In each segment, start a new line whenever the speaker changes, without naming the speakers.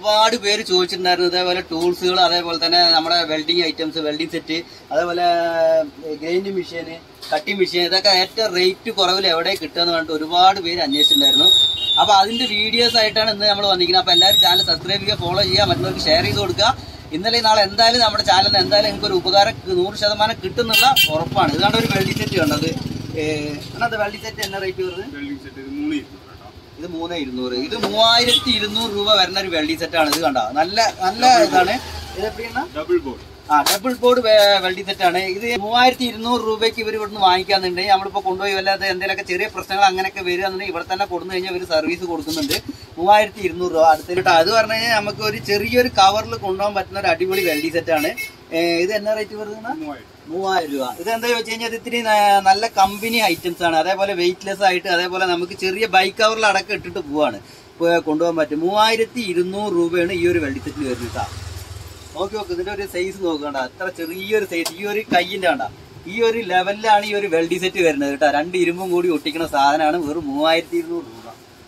ഒരുപാട് പേര് ചോദിച്ചിട്ടുണ്ടായിരുന്നു ഇതേപോലെ ടൂൾസുകൾ അതേപോലെ തന്നെ നമ്മുടെ വെൽഡിങ് ഐറ്റംസ് വെൽഡിങ് സെറ്റ് അതേപോലെ ഗ്രൈൻഡിങ് മെഷീന് കട്ടിങ് മെഷീൻ ഇതൊക്കെ ഏറ്റവും റേറ്റ് കുറവിൽ എവിടെ കിട്ടുമെന്ന് പറഞ്ഞിട്ട് ഒരുപാട് പേര് അന്വേഷിച്ചിട്ടുണ്ടായിരുന്നു അപ്പൊ അതിന്റെ വീഡിയോസ് ആയിട്ടാണ് ഇന്ന് നമ്മൾ വന്നിരിക്കുന്നത് അപ്പൊ എല്ലാവരും ചാനൽ സബ്സ്ക്രൈബ് ചെയ്യുക ഫോളോ ചെയ്യുക മറ്റുള്ളവർക്ക് ഷെയർ ചെയ്ത് കൊടുക്കുക ഇന്നലെ നാളെ എന്തായാലും നമ്മുടെ ചാനലിന് എന്തായാലും നിങ്ങൾക്ക് ഒരു ഉപകാരം നൂറ് ശതമാനം കിട്ടുന്നുള്ള ഉറപ്പാണ് ഇതാണ് ഒരു വെൽഡിങ് സെറ്റ് കണ്ടത് ഏഹ് വെൽഡിങ് സെറ്റ് എന്നാ റേറ്റ് വരുന്നത്
വെൽഡിംഗ് സെറ്റ് ഇത് മൂന്ന് ഇരുന്നൂറ് കേട്ടോ
ഇത് മൂന്ന് ഇരുന്നൂറ് ഇത് മൂവായിരത്തി ഇരുന്നൂറ് രൂപ വരുന്ന ഒരു വെൽഡിംഗ് സെറ്റ് ആണ് ഇത് കണ്ട നല്ല നല്ല ഇതാണ് ഇത് എപ്പോഴാണ്
ഡബിൾ ബോർഡ്
ആ ഡബിൾ ബോർഡ് വെൽഡിംഗ് സെറ്റ് ആണ് ഇത് മൂവായിരത്തി ഇരുന്നൂറ് രൂപയ്ക്ക് ഇവർ ഇവിടുന്ന് വാങ്ങിക്കാന്നുണ്ടെങ്കിൽ നമ്മളിപ്പോ കൊണ്ടുപോയി വല്ലാതെ എന്തെങ്കിലുമൊക്കെ ചെറിയ പ്രശ്നങ്ങൾ അങ്ങനെയൊക്കെ വരികയാണെന്നുണ്ടെങ്കിൽ ഇവിടെ തന്നെ കൊടുന്നു കഴിഞ്ഞാൽ ഇവർ സർവീസ് കൊടുക്കുന്നുണ്ട് മൂവായിരത്തി ഇരുന്നൂറ് രൂപ അടുത്തിട്ട് അത് പറഞ്ഞു കഴിഞ്ഞാൽ നമുക്ക് ഒരു ചെറിയൊരു കവറിൽ കൊണ്ടുപോകാൻ പറ്റുന്ന ഒരു അടിപൊളി വെൽഡിംഗ് സെറ്റ് ആണ് ഏ, ഇത് എന്നാ റേറ്റ് വരുന്നത്
മൂവായിരം
മൂവായിരം രൂപ ഇത് എന്താ ചോദിച്ചു കഴിഞ്ഞാൽ ഇത് ഇത്തിരി ന- നല്ല കമ്പനി ഐറ്റംസ് ആണ് അതേപോലെ വെയിറ്റ്ലെസ് ആയിട്ട് അതേപോലെ നമുക്ക് ചെറിയ ബൈക്ക് കവറിൽ അടക്കം ഇട്ടിട്ട് പോവാണ് ഇപ്പൊ കൊണ്ടുപോകാൻ പറ്റും മൂവായിരത്തി ഇരുന്നൂറ് രൂപയാണ് ഈ ഒരു വെള്ളി സെറ്റിൽ വരുന്നത് ട്ടാ. നോക്കി നോക്ക് ഇതിന്റെ ഒരു സൈസ് നോക്കണ്ട അത്ര ചെറിയൊരു സൈസ് ഈ ഒരു കയ്യിന്റെ കണ്ട ഈ ഒരു ലെവലിലാണ് ഈ ഒരു വെൽഡി സെറ്റ് വരുന്നത് കേട്ടോ രണ്ട് ഇരുമ്പും കൂടി ഒട്ടിക്കുന്ന സാധനമാണ് വെറും മൂവായിരത്തി ഇരുന്നൂറ് രൂപ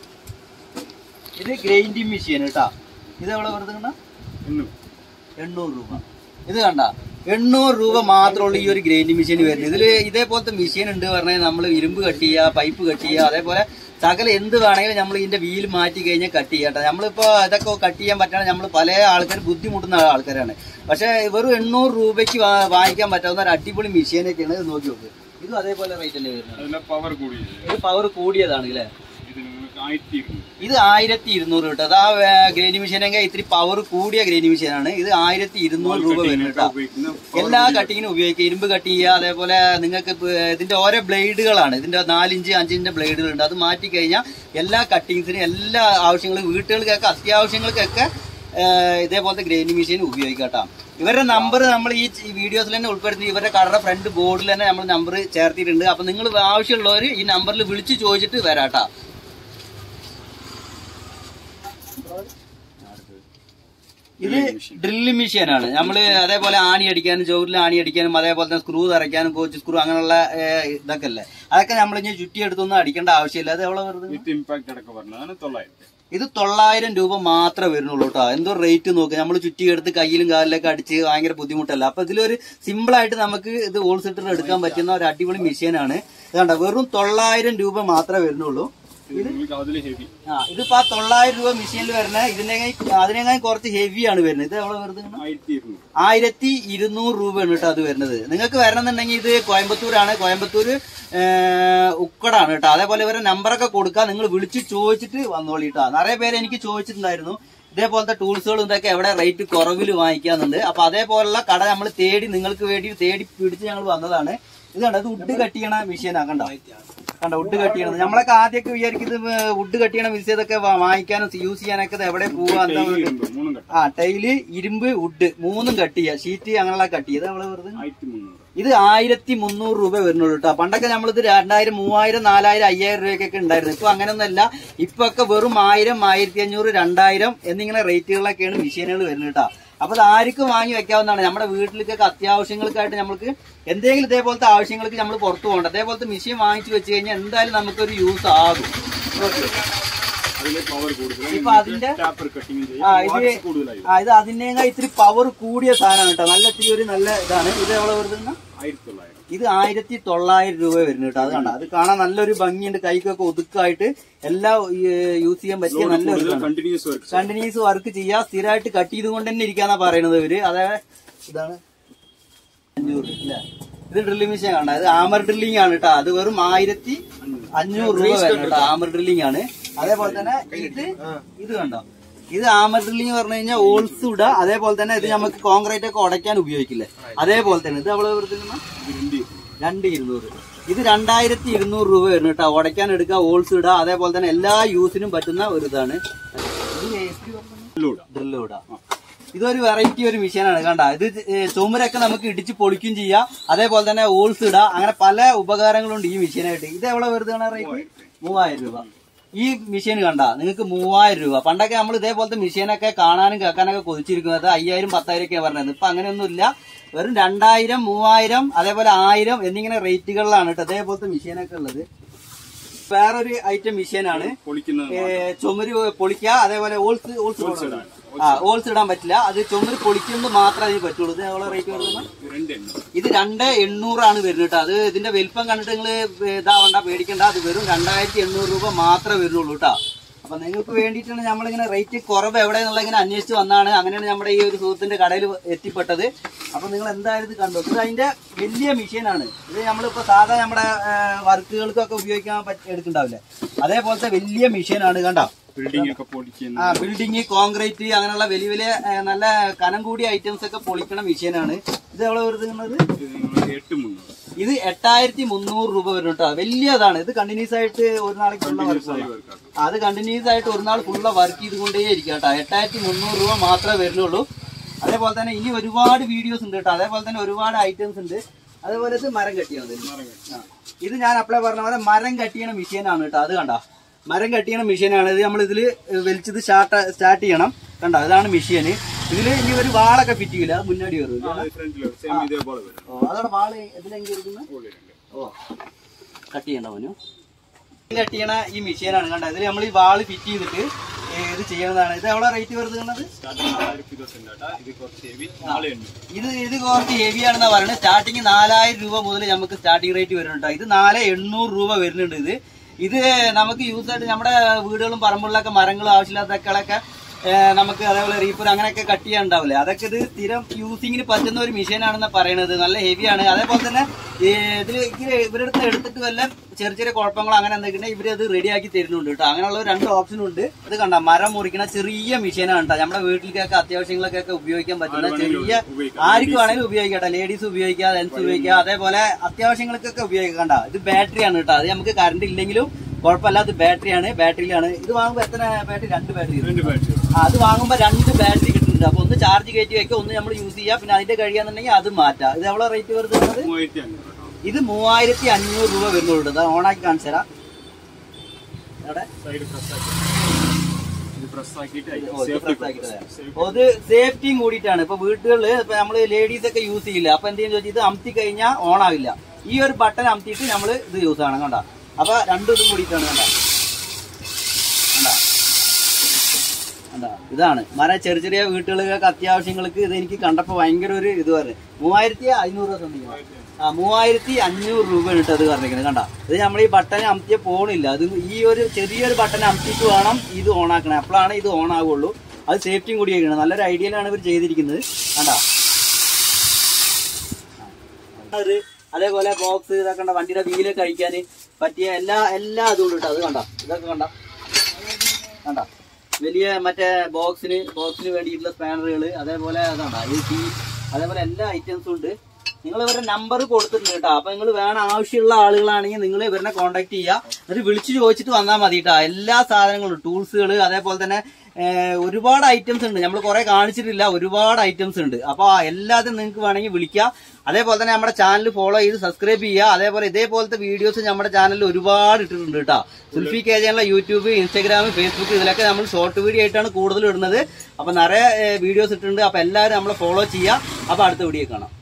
ഇത് ഗ്രൈൻഡിങ് മെഷീൻ കേട്ടാ ഇത് എവിടെ വെറുതെ കണ്ട
എണ്ണൂറ്
എണ്ണൂറ് രൂപ ഇത് കണ്ട എണ്ണൂറ് രൂപ മാത്രമുള്ള ഈ ഒരു ഗ്രൈൻഡിങ് മെഷീൻ വരുന്നത് ഇതില് ഇതേപോലത്തെ മെഷീൻ ഉണ്ട് പറഞ്ഞാൽ നമ്മൾ ഇരുമ്പ് കട്ട് ചെയ്യുക പൈപ്പ് കട്ട് ചെയ്യുക അതേപോലെ സകല എന്ത് വേണമെങ്കിലും നമ്മൾ ഇതിന്റെ വീൽ മാറ്റി കഴിഞ്ഞാൽ കട്ട് ചെയ്യാട്ടോ നമ്മളിപ്പോ ഇതൊക്കെ കട്ട് ചെയ്യാൻ പറ്റാതെ നമ്മൾ പല ആൾക്കാർ ബുദ്ധിമുട്ടുന്ന ആൾക്കാരാണ് പക്ഷെ വെറും എണ്ണൂറ് രൂപയ്ക്ക് വാ- വാങ്ങിക്കാൻ പറ്റാവുന്ന ഒരു അടിപൊളി മെഷീനൊക്കെയാണ് ഇത് നോക്കി നോക്ക് ഇതും അതേപോലെ റേറ്റ് അല്ലേ വരുന്നത്
അതിലെ പവർ കൂടിയത്
ഇത് പവർ കൂടിയതാണ് അല്ലേ
ഇത് നിങ്ങൾക്ക് ആയിരത്തി ഇരുന്നൂറ്
ഇത് ആയിരത്തി ഇരുന്നൂറ് കേട്ടോ അത് ആ ഗ്രേനി മെഷീനൊക്കെ ഇത്തിരി പവർ കൂടിയ ഗ്രേനി മെഷീനാണ് ഇത് ആയിരത്തി ഇരുന്നൂറ് രൂപ വരും കേട്ടോ
ഉപയോഗിക്കുന്ന
എല്ലാ കട്ടിങ്ങിനും ഉപയോഗിക്കുക ഇരുമ്പ് കട്ട് ചെയ്യുക അതേപോലെ നിങ്ങൾക്ക് ഇപ്പൊ ഇതിന്റെ ഓരോ ബ്ലേഡുകളാണ് ഇതിന്റെ നാലിഞ്ച് അഞ്ചിഞ്ച് ബ്ലേഡുകൾ ഉണ്ട് അത് മാറ്റി കഴിഞ്ഞാൽ എല്ലാ കട്ടിങ്സിനും എല്ലാ ആവശ്യങ്ങളും വീട്ടുകൾക്കൊക്കെ അത്യാവശ്യങ്ങൾക്കൊക്കെ ഏഹ്, ഇതേപോലത്തെ ഗ്രൈൻഡിങ് മെഷീൻ ഉപയോഗിക്കാം കേട്ടോ ഇവരുടെ നമ്പർ നമ്മൾ ഈ വീഡിയോസിൽ തന്നെ ഉൾപ്പെടുത്തി ഇവരുടെ കടയുടെ ഫ്രണ്ട് ബോർഡിൽ തന്നെ നമ്മൾ നമ്പർ ചേർത്തിട്ടുണ്ട് അപ്പൊ നിങ്ങൾ ആവശ്യമുള്ളവർ ഈ നമ്പറിൽ വിളിച്ച് ചോദിച്ചിട്ട് വരാട്ടാ ഇത് ഡ്രില്ല് മെഷീനാണ് നമ്മൾ അതേപോലെ ആണി അടിക്കാനും ചോറിൽ ആണി അടിക്കാനും അതേപോലെ തന്നെ സ്ക്രൂ തറയ്ക്കാനും കോച്ച് സ്ക്രൂ അങ്ങനെയുള്ള ഏഹ്, ഇതൊക്കെ അല്ലേ അതൊക്കെ നമ്മൾ ഇനി ചുറ്റി എടുത്തൊന്നും അടിക്കേണ്ട ആവശ്യമില്ല അത് എവിടെ വെറുതെ
വിത്ത് ഇമ്പാക്ട് അടക്കം പറഞ്ഞതാണ് തൊള്ളായിരത്തി
ഇത് തൊള്ളായിരം രൂപ മാത്രമേ വരുന്നുള്ളൂ കേട്ടോ എന്തോ റേറ്റ് നോക്ക് നമ്മൾ ചുറ്റിയെടുത്ത് കയ്യിലും കാലിലൊക്കെ അടിച്ച് ഭയങ്കര ബുദ്ധിമുട്ടല്ല അപ്പൊ ഇതിലൊരു സിമ്പിൾ ആയിട്ട് നമുക്ക് ഇത് ഹോൾസെറ്റർ എടുക്കാൻ പറ്റുന്ന ഒരു അടിപൊളി മെഷീനാണ് ഇതാണ്ട വെറും തൊള്ളായിരം രൂപ മാത്രമേ വരുന്നുള്ളൂ
ഇത് നിങ്ങൾക്ക് അതിൽ ഹെവി
ആ ഇതിപ്പോ ആ തൊള്ളായിരം രൂപ മെഷീനിൽ വരുന്ന ഇതിനെ അതിനേക്കാൾ കുറച്ച് ഹെവിയാണ് വരുന്നത് ഇത് എവിടെ വെറുതെ
ആയിരത്തി ഇരുന്നൂറ്
ആയിരത്തി ഇരുന്നൂറ് രൂപയാണ് കേട്ടോ അത് വരുന്നത് നിങ്ങൾക്ക് വരണമെന്നുണ്ടെങ്കിൽ ഇത് കോയമ്പത്തൂരാണ് കോയമ്പത്തൂർ ഉക്കടാണ് കേട്ടോ അതേപോലെ ഇവരെ നമ്പറൊക്കെ കൊടുക്കുക നിങ്ങൾ വിളിച്ച് ചോദിച്ചിട്ട് വന്നോളി കേട്ടോ നിറയെ പേര് എനിക്ക് ചോദിച്ചിട്ടുണ്ടായിരുന്നു ഇതേപോലത്തെ ടൂൾസുകളും ഇതൊക്കെ എവിടെ റേറ്റ് കുറവിൽ വാങ്ങിക്കാന്നുണ്ട് അപ്പൊ അതേപോലുള്ള കട നമ്മൾ തേടി നിങ്ങൾക്ക് വേണ്ടി തേടി പിടിച്ച് ഞങ്ങൾ വന്നതാണ് ഇത് കണ്ടോ ഇത് വുഡ് കട്ട് ചെയ്യണ മെഷീനാ കണ്ടോ കണ്ടോ വുഡ് കട്ട് ചെയ്യണത് നമ്മളൊക്കെ ആദ്യമൊക്കെ വിചാരിക്കും ഇത് വുഡ് കട്ട് ചെയ്യണ മിസ് ഇതൊക്കെ വാങ്ങിക്കാനും യൂസ് ചെയ്യാനൊക്കെ ഇത് എവിടെ പോവാ എന്താ
ഇരുമ്പ് മൂന്നും കട്ട
ആ ടൈല് ഇരുമ്പ് വുഡ് മൂന്നും കട്ട് ചെയ്യുക ഷീറ്റ് അങ്ങനെയുള്ള കട്ട് ചെയ്യുക നമ്മള് വെറുതെ
ആയിരത്തി മുന്നൂറ്
ഇത് ആയിരത്തി മുന്നൂറ് രൂപ വരുന്നുള്ളൂ കേട്ടോ പണ്ടൊക്കെ നമ്മളിത് രണ്ടായിരം മൂവായിരം നാലായിരം അയ്യായിരം രൂപയ്ക്കൊക്കെ ഉണ്ടായിരുന്നു ഇപ്പൊ അങ്ങനെയൊന്നുമല്ല ഇപ്പൊ ഒക്കെ വെറും ആയിരം ആയിരത്തി അഞ്ഞൂറ് രണ്ടായിരം എന്നിങ്ങനെ റേറ്റുകളിലൊക്കെയാണ് മെഷീനുകൾ വരുന്നത് കേട്ടോ അപ്പൊ അത് ആർക്കും വാങ്ങി വെക്കാവുന്നതാണ് നമ്മുടെ വീട്ടിലേക്കൊക്കെ അത്യാവശ്യങ്ങൾക്കായിട്ട് നമുക്ക് എന്തെങ്കിലും ഇതേപോലത്തെ ആവശ്യങ്ങൾക്ക് നമ്മൾ പുറത്തു പോകണ്ട അതേപോലത്തെ മെഷീൻ വാങ്ങിച്ചു വെച്ച് കഴിഞ്ഞാൽ എന്തായാലും നമുക്കൊരു യൂസ് ആകും ഓക്കെ
അതിലെ പവർ
ഇപ്പൊ അതിന്റെ-
കൂടുതലാണ് ടാപ്പർ കട്ടിങ്
ആ
ചെയ്യാം
ഇത്
വാട്ട്സ് കൂടുതലായി
ആ ഇത് അതിനേക്കാൾ ഇത്തിരി പവർ കൂടിയ സാധനമാണ് കേട്ടോ നല്ല ഇത്തിരി ഒരു നല്ല ഇതാണ് ഇത് എവിടെ വരുന്ന
ആയിരത്തി തൊള്ളായിരം
ഇത് ആയിരത്തി തൊള്ളായിരം രൂപ വരുന്നു കേട്ടോ അത് കണ്ട അത് കാണാൻ നല്ലൊരു ഭംഗിയുണ്ട് കൈക്കൊക്കെ ഒതുക്കായിട്ട് എല്ലാം യൂസ് ചെയ്യാൻ പറ്റിയ നല്ലൊരു
കൂടുതൽ കണ്ടിന്യൂസ് വർക്ക്
കണ്ടിന്യൂസ് വർക്ക് ചെയ്യാ സ്ഥിരമായിട്ട് കട്ട് ചെയ്തുകൊണ്ട് തന്നെ ഇരിക്കാന്നാ പറയുന്നത് ഇവര് അതായത് ഇതാണ് അഞ്ഞൂറ് ഇല്ല ഇത് ഡ്രില്ലിംഗ് മെഷീൻ കാണാം ഇത് ആമർ ഡ്രില്ലിംഗ് ആണ് കേട്ടോ അത് വെറും ആയിരത്തി അഞ്ഞൂറ് രൂപ വരും കേട്ടോ ആമർ ഡ്രില്ലിംഗ് ആണ് അതേപോലെ തന്നെ ഇത് ഇത് കണ്ടോ ഇത് ആമർ ഡ്രില്ലിംഗ് പറഞ്ഞു കഴിഞ്ഞാൽ ഓൾസ് ഇടുക അതേപോലെ തന്നെ ഇത് നമുക്ക് കോൺക്രീറ്റ് ഒക്കെ ഉടയ്ക്കാൻ ഉപയോഗിക്കില്ലേ അതേപോലെ തന്നെ ഇത് അവളെ വെറുതെ
രണ്ട്
രണ്ട് ഇരുന്നൂറ് ഇത് രണ്ടായിരത്തി ഇരുന്നൂറ് രൂപ വരുന്നു കേട്ടോ ഉടയ്ക്കാൻ എടുക്കുക ഓൾസ് ഇടുക അതേപോലെ തന്നെ എല്ലാ യൂസിനും പറ്റുന്ന ഒരു ഇതാണ് ഇത്
ലോഡ്
ഡ്രില്ല് ഇടാം ഇതൊരു വെറൈറ്റി ഒരു മെഷീനാണ് കണ്ട ഇത് ഏ, ചുമരൊക്കെ നമുക്ക് ഇടിച്ച് പൊളിക്കും ചെയ്യാം അതേപോലെ തന്നെ ഓൾസ് ഇടാം അങ്ങനെ പല ഉപകാരങ്ങളുണ്ട് ഈ മെഷീനായിട്ട് ഇത് എവിടെ വെറുതെ റേറ്റ് മൂവായിരം രൂപ ഈ മെഷീൻ കണ്ട നിങ്ങൾക്ക് മൂവായിരം രൂപ പണ്ടൊക്കെ നമ്മൾ ഇതേപോലത്തെ മെഷീനൊക്കെ കാണാനും കേൾക്കാനൊക്കെ കൊതിച്ചിരിക്കുന്നത് അയ്യായിരം പത്തായിരം ഒക്കെ പറഞ്ഞത് ഇപ്പൊ അങ്ങനെയൊന്നുമില്ല വെറും രണ്ടായിരം മൂവായിരം അതേപോലെ ആയിരം എന്നിങ്ങനെ റേറ്റുകളിലാണ് കേട്ടോ അതേപോലത്തെ മെഷീനൊക്കെ ഉള്ളത് വേറൊരു ഐറ്റം മെഷീനാണ്
പൊളിക്കുന്ന
ഏ, ചുമര് പൊളിക്കുക അതേപോലെ ഓൾസ് ഓൾസ് ആ ഹോൾസ് ഇടാൻ പറ്റില്ല അത് ചുമര് പൊളിക്കുന്നത് മാത്രമേ അതിന് പറ്റുള്ളൂ ഇത് എவ்வளോ റേറ്റ് വരുന്നത്
രണ്ട് എണ്ണ
ഇത് രണ്ട് എണ്ണൂറാണ് വരുന്നത് കേട്ടോ അത് ഇതിന്റെ വലിപ്പം കണ്ടിട്ട് നിങ്ങൾ ഇതാവണ്ട പേടിക്കണ്ട അത് വെറും രണ്ടായിരത്തി എണ്ണൂറ് രൂപ മാത്രമേ വരുന്നുള്ളൂ കേട്ടോ അപ്പൊ നിങ്ങൾക്ക് വേണ്ടിയിട്ടാണ് നമ്മളിങ്ങനെ റേറ്റ് കുറവ് എവിടെയെന്നുള്ള ഇങ്ങനെ അന്വേഷിച്ച് വന്നാണ് അങ്ങനെയാണ് നമ്മുടെ ഈ ഒരു സുഹൃത്തിന്റെ കടയിൽ എത്തിപ്പെട്ടത് അപ്പൊ നിങ്ങൾ എന്തായാലും ഇത് കണ്ടു ഇത് അതിന്റെ വലിയ മെഷീനാണ് ഇത് നമ്മളിപ്പോ സാധാ നമ്മുടെ വർക്കുകൾക്കൊക്കെ ഉപയോഗിക്കാൻ പറ്റി എടുക്കണ്ടാവില്ലേ അതേപോലത്തെ വലിയ മെഷീനാണ് കണ്ടോ
ബിൽഡിംഗ് ഒക്കെ പൊടിക്കുന്ന
ആ ബിൽഡിങ് കോൺക്രീറ്റ് അങ്ങനെയുള്ള വലിയ വലിയ ഏ, നല്ല കനം കൂടിയ ഐറ്റംസ് ഒക്കെ പൊളിക്കണ മെഷീനാണ് ഇത് എവിടെ വരുന്നത്
ഇത് നിങ്ങൾ എട്ട് മുന്നൂറ്
ഇത് എട്ടായിരത്തി മുന്നൂറ് രൂപ വരും കേട്ടോ വലിയതാണ് ഇത് കണ്ടിന്യൂസ് ആയിട്ട് ഒരു നാளைക്ക് ഫുള്ള വർക്ക്
വർക്കാക്കും
അത് കണ്ടിന്യൂസ് ആയിട്ട് ഒരു നാൾ ഫുള്ള വർക്ക് ചെയ്തുകൊണ്ടേ ഇരിക്കും കേട്ടോ എട്ടായിരത്തി മുന്നൂറ് രൂപ മാത്രമേ വരുന്നുള്ളൂ അതേപോലെ തന്നെ ഇനി ഒരുപാട് വീഡിയോസ് ഉണ്ട് കേട്ടോ അതേപോലെ തന്നെ ഒരുപാട് ഐറ്റംസ് ഉണ്ട് അതേപോലെ ഇത് മരം കെട്ടിയത് ആ. ഇത് ഞാൻ അപ്ലൈ പറഞ്ഞ പോലെ മരം കട്ടിയണ മെഷീനാണ് കേട്ടോ അത് കണ്ട മരം കട്ടിയണ മെഷീനാണ് ഇത് നമ്മൾ ഇതിൽ വലിച്ചത് സ്റ്റാർട്ട് സ്റ്റാർട്ട് ചെയ്യണം കണ്ടോ ഇതാണ് മെഷീന് ഇതിൽ ഇനി ഒരു വാളൊക്കെ ഫിറ്റ് ചെയ്യില്ല അത് മുന്നാടി വരും
ഫ്രണ്ടിലോട്ട് സെയിം ഇതേപോലെ വരും
ഓ അതോടെ വാള് ഇതിലെങ്കിൽ ഇരിക്കുന്നത്
ഉള്ളിലുണ്ട്
ഓ കട്ട് ചെയ്യണ്ട മോനു കട്ട് ചെയ്യണ ഈ മെഷീനാണ് കണ്ടത് ഇതിൽ നമ്മൾ ഈ വാള് ഫിറ്റ് ചെയ്തിട്ട് ഏ, ഇത് ചെയ്യണതാണ് ഇത് എവിടെ റേറ്റ് വരുന്നത് കണ്ടത്
സ്റ്റാർട്ടിങ് നാലായിരത്തി ഇരുപത്തിരണ്ട് കേട്ടാ ഇത് കുറച്ച് ഹെവി നാളെ ഉണ്ട്
ഇത് ഇത് കുറച്ച് ഹെവി ആണെന്നാ പറയുന്നത് സ്റ്റാർട്ടിങ് നാലായിരം രൂപ മുതൽ നമുക്ക് സ്റ്റാർട്ടിംഗ് റേറ്റ് വരുന്നുണ്ട് ഇത് നാല് എണ്ണൂറ് രൂപ വരുന്നുണ്ട് ഇത് ഇത് നമുക്ക് യൂസ് ആയിട്ട് നമ്മുടെ വീടുകളും പറമ്പുകളിലൊക്കെ മരങ്ങളും ആവശ്യമില്ലാത്തക്കളൊക്കെ നമുക്ക് അതേപോലെ റീപ്പർ അങ്ങനെയൊക്കെ കട്ട് ചെയ്യാൻ ഉണ്ടാവില്ലേ അതൊക്കെ ഇത് സ്ഥിരം യൂസിങ്ങിന് പറ്റുന്ന ഒരു മെഷീനാണെന്ന് പറയണത് നല്ല ഹെവിയാണ് അതേപോലെ തന്നെ ഈ ഇതിൽ ഇവരുടെ അടുത്ത് എടുത്തിട്ട് വല്ല ചെറിയ ചെറിയ കുഴപ്പങ്ങളോ അങ്ങനെ എന്തൊക്കെ ഇവര് അത് റെഡിയാക്കി തരുന്നുണ്ട് കേട്ടോ അങ്ങനെയുള്ള രണ്ട് ഓപ്ഷനും ഉണ്ട് ഇത് കണ്ട മരം മുറിക്കണ ചെറിയ മെഷീനാണ് കേട്ടോ നമ്മുടെ വീട്ടിലേക്കൊക്കെ അത്യാവശ്യങ്ങൾക്കൊക്കെ ഉപയോഗിക്കാൻ പറ്റുന്ന ചെറിയ
ഉപയോഗിക്കാം.
ആർക്കും വേണമെങ്കിലും ഉപയോഗിക്കട്ടെ ലേഡീസ് ഉപയോഗിക്കാം ജെൻസ് ഉപയോഗിക്കാം അതേപോലെ അത്യാവശ്യങ്ങൾക്കൊക്കെ ഉപയോഗിക്കണ്ട ഇത് ബാറ്ററിയാണ് കേട്ടോ അത് നമുക്ക് കറണ്ട് ഇല്ലെങ്കിലും കുഴപ്പമില്ല അത് ബാറ്ററിയാണ് ബാറ്ററിയിലാണ് ഇത് വാങ്ങുമ്പോൾ എത്ര ബാറ്ററി രണ്ട് ബാറ്ററി
രണ്ട് ബാറ്ററി
ആ, അത് വാങ്ങുമ്പോൾ രണ്ട് ബാറ്ററി കിട്ടുന്നുണ്ട് അപ്പൊ ഒന്ന് ചാർജ് കയറ്റി വെക്കുക ഒന്ന് നമ്മൾ യൂസ് ചെയ്യാം പിന്നെ അതിന്റെ കഴിയാന്നുണ്ടെങ്കിൽ അത് മാറ്റാം ഇത് എவ்வளോ റേറ്റ് വരുന്നത്
മൂവായിരത്തി അഞ്ഞൂറ് കേട്ടോ
ഇത് മൂവായിരത്തി അഞ്ഞൂറ് രൂപ വരുന്നുള്ളൂ ഇത് ഓണാക്കി കാണിച്ചു തരാം എവിടെ
സൈഡ് പ്രസ് ആക്കി ഇത് പ്രസ് ആക്കിയിട്ട്
ഓ, ഇത് press ആക്കിയിട്ട് തരാം. ഓ, ഇത് സേഫ്റ്റിയും കൂടിയിട്ടാണ് ഇപ്പൊ വീട്ടുകളിൽ ഇപ്പൊ നമ്മള് ലേഡീസ് ഒക്കെ യൂസ് ചെയ്യില്ല അപ്പൊ എന്ത് ചെയ്യുന്ന ഇത് അമത്തി കഴിഞ്ഞാൽ ഓൺ ആവില്ല ഈ ഒരു ബട്ടൺ അമത്തിയിട്ട് നമ്മൾ ഇത് യൂസ് ആണ് കണ്ട അപ്പൊ രണ്ടും ഇതും കൂടിയിട്ടാണ് കണ്ട കണ്ട കണ്ട ഇതാണ് മര ചെറിയ ചെറിയ വീട്ടുകളിലൊക്കെ അത്യാവശ്യങ്ങൾക്ക് ഇത് എനിക്ക് കണ്ടപ്പോ ഭയങ്കര ഒരു ഇത് പറഞ്ഞു മൂവായിരത്തി അഞ്ഞൂറ് രൂപ സംതിങ് ആ മൂവായിരത്തി അഞ്ഞൂറ് രൂപ ഇട്ട് അത് പറഞ്ഞിരിക്കുന്നത് കണ്ട ഇത് നമ്മൾ ഈ ബട്ടൺ അമത്തിയ പോണില്ല അത് ഈ ഒരു ചെറിയൊരു ബട്ടൺ അമത്തിയിട്ട് വേണം ഇത് ഓൺ ആക്കണേ അപ്പോഴാണ് ഇത് ഓൺ ആവുള്ളൂ അത് സേഫ്റ്റിയും കൂടി ആയിരിക്കണം നല്ലൊരു ഐഡിയയിലാണ് ഇവർ ചെയ്തിരിക്കുന്നത് കണ്ട അത് അതേപോലെ ബോക്സ് ഇതൊക്കെ കണ്ട വണ്ടിയുടെ വീലൊക്കെ അഴിക്കാൻ പറ്റിയ എല്ലാ എല്ലാ ഇതും ഉണ്ട് കേട്ടോ അത് കണ്ട ഇതൊക്കെ കണ്ട കണ്ട വലിയ മറ്റേ ബോക്സിന് ബോക്സിന് വേണ്ടിയിട്ടുള്ള സ്പാനറുകൾ അതേപോലെ അതാണ്ട ഈ ടീ അതേപോലെ എല്ലാ ഐറ്റംസും ഉണ്ട് നിങ്ങൾ ഇവരുടെ നമ്പർ കൊടുത്തിട്ടുണ്ട് കേട്ടോ അപ്പൊ നിങ്ങൾ വേണം ആവശ്യമുള്ള ആളുകളാണെങ്കിൽ നിങ്ങൾ ഇവരെ കോൺടാക്ട് ചെയ്യുക എന്നിട്ട് വിളിച്ചു ചോദിച്ചിട്ട് വന്നാൽ മതി കേട്ടോ എല്ലാ സാധനങ്ങളും ടൂൾസുകൾ അതേപോലെ തന്നെ ഏഹ്, ഒരുപാട് ഐറ്റംസ് ഉണ്ട് നമ്മൾ കുറെ കാണിച്ചിട്ടില്ല ഒരുപാട് ഐറ്റംസ് ഉണ്ട് അപ്പൊ എല്ലാതും നിങ്ങൾക്ക് വേണമെങ്കിൽ വിളിക്കാം അതേപോലെ തന്നെ നമ്മുടെ ചാനൽ ഫോളോ ചെയ്ത് സബ്സ്ക്രൈബ് ചെയ്യുക അതേപോലെ ഇതേപോലത്തെ വീഡിയോസ് നമ്മുടെ ചാനലിൽ ഒരുപാട് ഇട്ടിട്ടുണ്ട് കേട്ടോ സുൽഫി കെ ജാനുള്ള യൂട്യൂബ് ഇൻസ്റ്റാഗ്രാം ഫേസ്ബുക്ക് ഇതിലൊക്കെ നമ്മൾ ഷോർട്ട് വീഡിയോ ആയിട്ടാണ് കൂടുതൽ ഇടുന്നത് അപ്പൊ നിറയെ വീഡിയോസ് ഇട്ടിട്ടുണ്ട് അപ്പൊ എല്ലാവരും നമ്മളെ ഫോളോ ചെയ്യുക അപ്പൊ അടുത്ത വീഡിയോ കാണാം